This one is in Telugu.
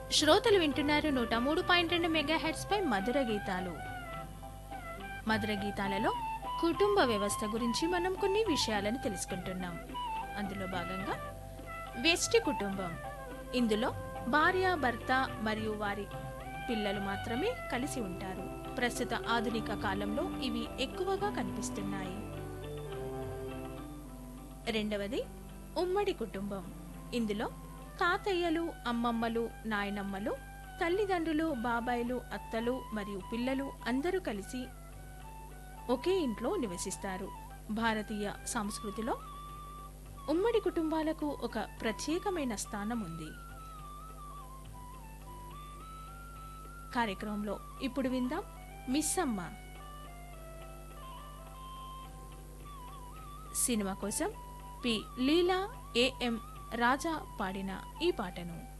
శ్రోతలు వింటున్నారు నూట మూడు పాయింట్ రెండు మెగా పై మధుర గీతాలు మధుర గీతాలలో కుటుంబ వ్యవస్థ గురించి మనం కొన్ని విషయాలను తెలుసుకుంటున్నాం అందులో భాగంగా వ్యష్టి కుటుంబం ఇందులో భార్య భర్త మరియు వారి పిల్లలు మాత్రమే కలిసి ఉంటారు ప్రస్తుత ఆధునిక కాలంలో ఇవి ఎక్కువగా కనిపిస్తున్నాయి రెండవది ఉమ్మడి కుటుంబం ఇందులో తాతయ్యలు అమ్మమ్మలు నాయనమ్మలు తల్లిదండ్రులు బాబాయిలు అత్తలు మరియు పిల్లలు అందరూ కలిసి ఒకే ఇంట్లో నివసిస్తారు భారతీయ సంస్కృతిలో ఉమ్మడి కుటుంబాలకు ఒక ప్రత్యేకమైన స్థానం ఉంది కార్యక్రమంలో ఇప్పుడు విందాం మిస్ అమ్మ సినిమా కోసం పి లీలా ఏఎం రాజా పాడిన ఈ పాటను